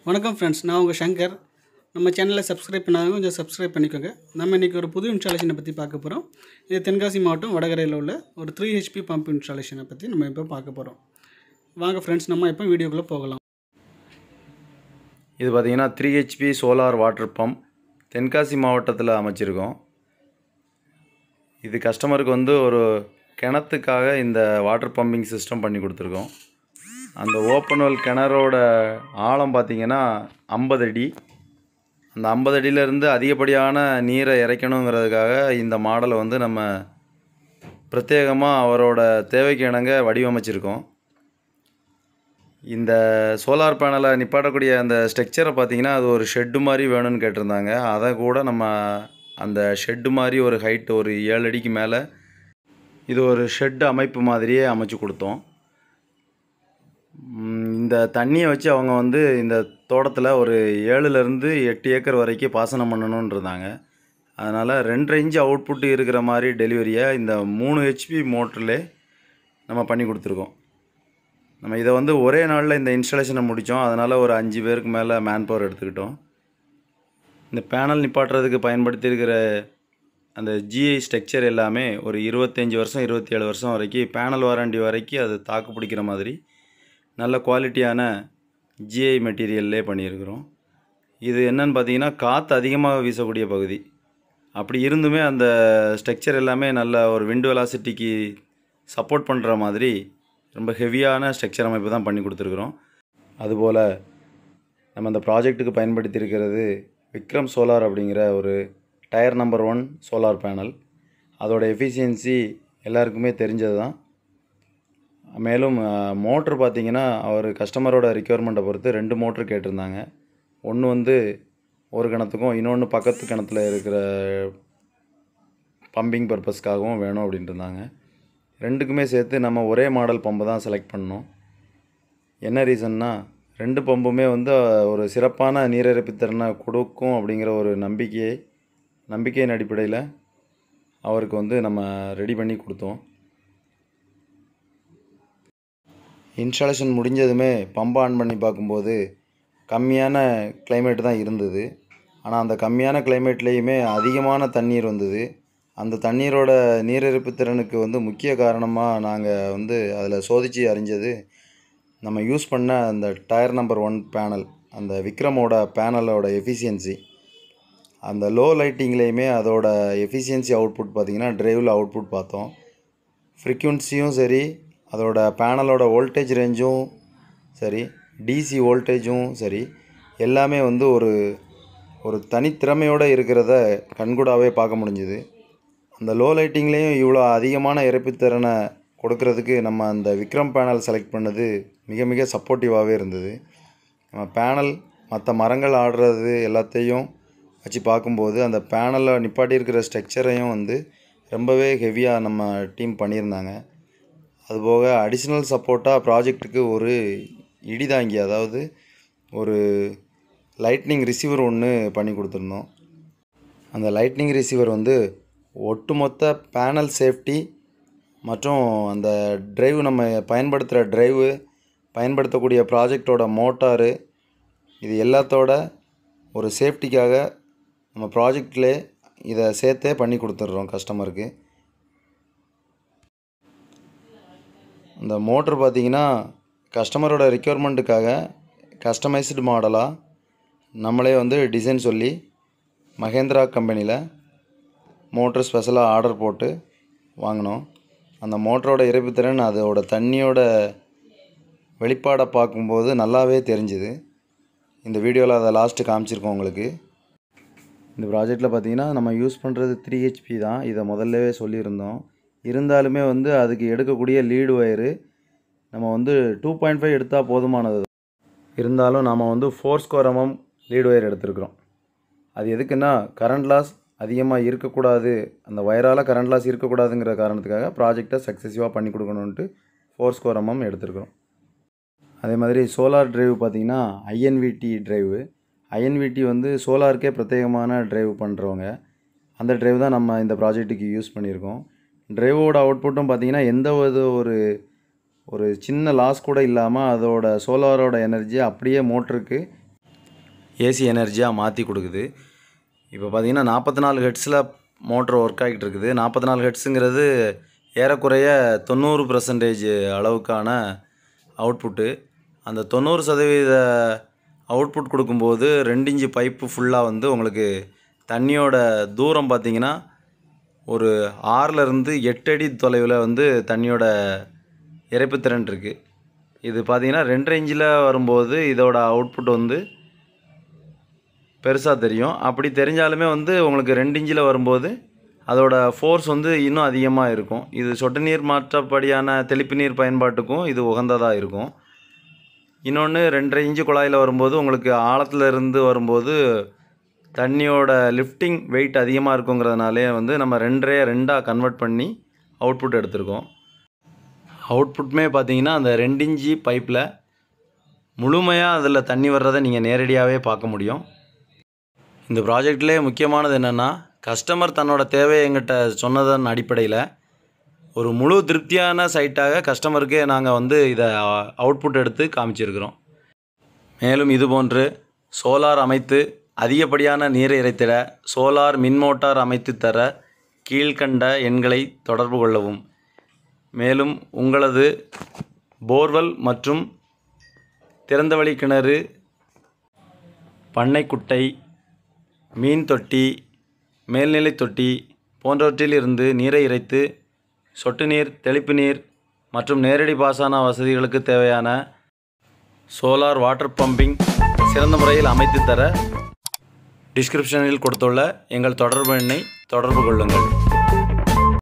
வணக்கம் ஃப்ரெண்ட்ஸ் நான் உங்கள் சங்கர் நம்ம சேனலை சப்ஸ்கிரைப் பண்ணாதவங்க கொஞ்சம் சப்ஸ்கிரைப் பண்ணிக்கோங்க நம்ம இன்றைக்கி ஒரு புது இன்ஸ்டாலேஷனை பற்றி பார்க்க போகிறோம் இது தென்காசி மாவட்டம் வடகரையில் உள்ள ஒரு த்ரீ ஹெச்பி பம்ப் இன்ஸ்டாலேஷனை பற்றி நம்ம இப்போ பார்க்க போகிறோம் வாங்க ஃப்ரெண்ட்ஸ் நம்ம இப்போ வீடியோக்குள்ளே போகலாம் இது பார்த்திங்கன்னா three HP solar water pump Tenkasi மாவட்டத்தில் அமைச்சிருக்கோம் இது கஸ்டமருக்கு வந்து ஒரு கிணத்துக்காக இந்த வாட்டர் பம்பிங் சிஸ்டம் பண்ணி கொடுத்துருக்கோம் அந்த ஓப்பன் வெல் கிணறோட ஆழம் பார்த்திங்கன்னா ஐம்பது அடி அந்த ஐம்பது அடியிலேருந்து அதிகப்படியான நீரை இறைக்கணுங்கிறதுக்காக இந்த மாடலை வந்து நம்ம பிரத்யேகமாக அவரோட தேவைக்கு இணங்க வடிவமைச்சிருக்கோம் இந்த சோலார் பேனலை நிப்பாட்டக்கூடிய அந்த ஸ்ட்ரக்சரை பார்த்தீங்கன்னா அது ஒரு ஷெட்டு மாதிரி வேணும்னு கேட்டிருந்தாங்க அதை கூட நம்ம அந்த ஷெட்டு மாதிரி ஒரு ஹைட் ஒரு ஏழு அடிக்கு மேலே இது ஒரு ஷெட் அமைப்பு மாதிரியே அமைச்சு கொடுத்தோம் ம், இந்த தண்ணியை வச்சு அவங்க வந்து இந்த தோட்டத்தில் ஒரு ஏழுலேருந்து எட்டு ஏக்கர் வரைக்கும் பாசனம் பண்ணணும்னு இருந்தாங்க அதனால் ரெண்டரை இன்ச்சு அவுட்புட் இருக்கிற மாதிரி டெலிவரியை இந்த மூணு ஹெச்பி மோட்டர்லே நம்ம பண்ணி கொடுத்துருக்கோம் நம்ம இதை வந்து ஒரே நாளில் இந்த இன்ஸ்டாலேஷனை முடித்தோம் அதனால் ஒரு அஞ்சு பேருக்கு மேலே மேன் பவர் எடுத்துக்கிட்டோம் இந்த பேனல் நிப்பாட்டுறதுக்கு பயன்படுத்தியிருக்கிற அந்த ஜிஐ ஸ்ட்ரக்சர் எல்லாமே ஒரு இருபத்தஞ்சி வருஷம் இருபத்தி ஏழு வருஷம் வரைக்கும் பேனல் வாரண்டி வரைக்கும் அது தாக்கு பிடிக்கிற மாதிரி நல்ல குவாலிட்டியான ஜிஐ மெட்டீரியல்லே பண்ணியிருக்கிறோம் இது என்னன்னு பார்த்தீங்கன்னா காற்று அதிகமாக வீசக்கூடிய பகுதி அப்படி இருந்துமே அந்த ஸ்ட்ரக்சர் எல்லாமே நல்ல ஒரு விண்ட் வெலாசிட்டிக்கு சப்போர்ட் பண்ணுற மாதிரி ரொம்ப ஹெவியான ஸ்ட்ரக்சர் அமைப்பு தான் பண்ணி கொடுத்துருக்குறோம் அதுபோல் நம்ம அந்த ப்ராஜெக்ட்டுக்கு பயன்படுத்தியிருக்கிறது விக்ரம் சோலார் அப்படிங்கிற ஒரு tier number one solar panel அதோட எஃபிஷியன்சி எல்லாருக்குமே தெரிஞ்சது தான் மேலும் மோட்ரு பார்த்தீங்கன்னா அவர் கஸ்டமரோட ரிக்குவயர்மெண்ட்டை பொறுத்து ரெண்டு மோட்ரு கேட்டிருந்தாங்க ஒன்று வந்து ஒரு கிணத்துக்கும் இன்னொன்று பக்கத்து கிணத்துல இருக்கிற பம்பிங் பர்பஸ்க்காகவும் வேணும் அப்படின்ட்டு இருந்தாங்க ரெண்டுக்குமே சேர்த்து நம்ம ஒரே மாடல் பம்பை தான் செலக்ட் பண்ணோம் என்ன ரீசன்னா ரெண்டு பம்புமே வந்து ஒரு சிறப்பான நீரிறப்பு திறனை கொடுக்கும் அப்படிங்கிற ஒரு நம்பிக்கையை நம்பிக்கையின் அடிப்படையில் அவருக்கு வந்து நம்ம ரெடி பண்ணி கொடுத்தோம் இன்ஸ்டாலேஷன் முடிஞ்சதுமே பம்பை ஆன் பண்ணி பார்க்கும்போது கம்மியான climate தான் இருந்தது ஆனால் அந்த கம்மியான கிளைமேட்லேயுமே அதிகமான தண்ணீர் வந்தது அந்த தண்ணீரோட நீரிறப்பு திறனுக்கு வந்து முக்கிய காரணமாக நாங்கள் வந்து அதில் சோதித்து அறிஞ்சது நம்ம யூஸ் பண்ண அந்த டயர் நம்பர் ஒன் பேனல் அந்த விக்ரமோட பேனலோட எஃபிஷியன்சி அந்த லோ லைட்டிங்லேயுமே அதோட எஃபிஷியன்சி அவுட்புட் பார்த்திங்கன்னா டிரைவில் அவுட்புட் பார்த்தோம் ஃப்ரீக்குவன்சியும் சரி அதோட பேனலோட வோல்டேஜ் ரேஞ்சும் சரி டிசி வோல்டேஜும் சரி எல்லாமே வந்து ஒரு ஒரு தனித்திறமையோடு இருக்கிறத கண்கூடாவே பார்க்க முடிஞ்சுது அந்த லோ லைட்டிங்லேயும் இவ்வளோ அதிகமான இறப்புத்திறனை கொடுக்கறதுக்கு நம்ம அந்த விக்ரம் பேனல் செலக்ட் பண்ணது மிக மிக சப்போர்ட்டிவாகவே இருந்தது நம்ம பேனல் மற்ற மரங்கள் ஆடுறது எல்லாத்தையும் வச்சு பார்க்கும்போது அந்த பேனலில் நிப்பாட்டி இருக்கிற ஸ்ட்ரக்சரையும் வந்து ரொம்பவே ஹெவியாக நம்ம டீம் பண்ணியிருந்தாங்க அதுபோக அடிஷ்னல் சப்போர்ட்டாக ப்ராஜெக்ட்டுக்கு ஒரு இடிதாங்கி அதாவது ஒரு லைட்னிங் ரிசீவர் ஒன்று பண்ணி கொடுத்துருந்தோம் அந்த லைட்னிங் ரிசீவர் வந்து ஒட்டுமொத்த பேனல் சேஃப்டி மற்றும் அந்த டிரைவ் நம்ம பயன்படுத்துகிற டிரைவு பயன்படுத்தக்கூடிய ப்ராஜெக்டோட மோட்டாரு இது எல்லாத்தோட ஒரு சேஃப்டிக்காக நம்ம ப்ராஜெக்ட்லே இதை சேர்த்தே பண்ணி கொடுத்துட்றோம் கஸ்டமருக்கு இந்த மோட்ரு பார்த்தீங்கன்னா கஸ்டமரோட ரிக்குவயர்மெண்ட்டுக்காக கஸ்டமைஸ்டு மாடலாக நம்மளே வந்து டிசைன் சொல்லி மகேந்திரா கம்பெனியில் மோட்ரு ஸ்பெஷலாக ஆர்டர் போட்டு வாங்கினோம் அந்த மோட்டரோட இறைப்புத்திறன் அதோட தண்ணியோட வெளிப்பாடை பார்க்கும்போது நல்லாவே தெரிஞ்சுது இந்த வீடியோவில் அதை லாஸ்ட்டு காமிச்சிருக்கோம் உங்களுக்கு இந்த ப்ராஜெக்டில் பார்த்தீங்கன்னா நம்ம யூஸ் பண்ணுறது த்ரீ ஹெச்பி தான் இதை முதல்லவே சொல்லியிருந்தோம் இருந்தாலுமே வந்து அதுக்கு எடுக்கக்கூடிய லீடு ஒயரு நம்ம வந்து டூ பாயிண்ட் ஃபைவ் எடுத்தால் போதுமானது இருந்தாலும் நாம் வந்து four square MM lead wire எடுத்திருக்கிறோம் அது எதுக்குன்னா கரண்ட் லாஸ் அதிகமாக இருக்கக்கூடாது அந்த வயரால் கரண்ட் லாஸ் இருக்கக்கூடாதுங்கிற காரணத்துக்காக ப்ராஜெக்டை சக்ஸஸிவாக பண்ணி கொடுக்கணுன்ட்டு ஃபோர் ஸ்கோர் எம்எம் எடுத்திருக்கிறோம் அதே மாதிரி சோலார் டிரைவ் பார்த்திங்கன்னா ஐஎன்விடி டிரைவு ஐஎன்விடி வந்து சோலாருக்கே பிரத்யேகமான டிரைவ் பண்ணுறவங்க அந்த டிரைவ் தான் நம்ம இந்த ப்ராஜெக்ட்டுக்கு யூஸ் பண்ணியிருக்கோம் டிரைவோட அவுட்புட்டும் பார்த்திங்கன்னா எந்த ஒரு ஒரு ஒரு சின்ன லாஸ் கூட இல்லாமல் அதோட சோலாரோட எனர்ஜி அப்படியே மோட்டருக்கு ஏசி எனர்ஜியாக மாற்றி கொடுக்குது இப்போ பார்த்தீங்கன்னா நாற்பத்தி நாலு ஹெட்ஸில் மோட்ரு ஒர்க் ஆகிட்டு இருக்குது நாற்பத்தி நாலு ஹெட்ஸுங்கிறது ஏறக்குறைய தொண்ணூறு பர்சன்டேஜ் அளவுக்கான அவுட்புட்டு அந்த தொண்ணூறு சதவீத அவுட்புட் கொடுக்கும்போது ரெண்டு இன்ச்சு பைப்பு ஃபுல்லாக வந்து உங்களுக்கு தண்ணியோட தூரம் பார்த்தீங்கன்னா ஒரு ஆறிலிருந்து எட்டு அடி தொலைவில் வந்து தண்ணியோட இறைப்புத்திறன் இருக்குது இது பார்த்தீங்கன்னா ரெண்டரை இன்ச்சில் வரும்போது இதோட அவுட்புட் வந்து பெருசாக தெரியும் அப்படி தெரிஞ்சாலுமே வந்து உங்களுக்கு ரெண்டு இன்ச்சில் வரும்போது அதோட ஃபோர்ஸ் வந்து இன்னும் அதிகமாக இருக்கும் இது சொட்டு நீர் மாற்றப்படியான தெளிப்பு நீர் பயன்பாட்டுக்கும் இது உகந்ததாக இருக்கும் இன்னொன்று ரெண்டரை இன்ச்சு குழாயில் வரும்போது உங்களுக்கு ஆழத்துல இருந்து வரும்போது தண்ணியோட லிஃப்டிங் வெயிட் அதிகமாக இருக்குங்கிறதுனாலே வந்து நம்ம ரெண்டரை ரெண்டாக கன்வெர்ட் பண்ணி அவுட்புட் எடுத்திருக்கோம் அவுட்புட்டுமே பார்த்தீங்கன்னா அந்த ரெண்டு இன்ச்சி பைப்பில் முழுமையாக அதில் தண்ணி வர்றதை நீங்கள் நேரடியாகவே பார்க்க முடியும் இந்த ப்ராஜெக்ட்லேயே முக்கியமானது என்னென்னா கஸ்டமர் தன்னோட தேவையை எங்கிட்ட சொன்னதன் அடிப்படையில் ஒரு முழு திருப்தியான சைட்டாக கஸ்டமருக்கே நாங்கள் வந்து இதை அவுட்புட் எடுத்து காமிச்சிருக்கிறோம் மேலும் இதுபோன்று சோலார் அமைத்து அதிகப்படியான நீரை இறைத்திட சோலார் மின் மோட்டார் அமைத்து தர கீழ்கண்ட எண்களை தொடர்பு கொள்ளவும் மேலும் உங்களது போர்வெல் மற்றும் திறந்தவெளி கிணறு பண்ணைக்குட்டை மீன் தொட்டி மேல்நிலை தொட்டி போன்றவற்றிலிருந்து நீரை இறைத்து சொட்டு நீர் தெளிப்பு நீர் மற்றும் நேரடி பாசன வசதிகளுக்கு தேவையான சோலார் வாட்டர் பம்பிங் சிறந்த முறையில் அமைத்து தர டிஸ்கிரிப்ஷனில் கொடுத்துள்ள எங்கள் தொடர்பு எண்ணை தொடர்பு கொள்ளுங்கள்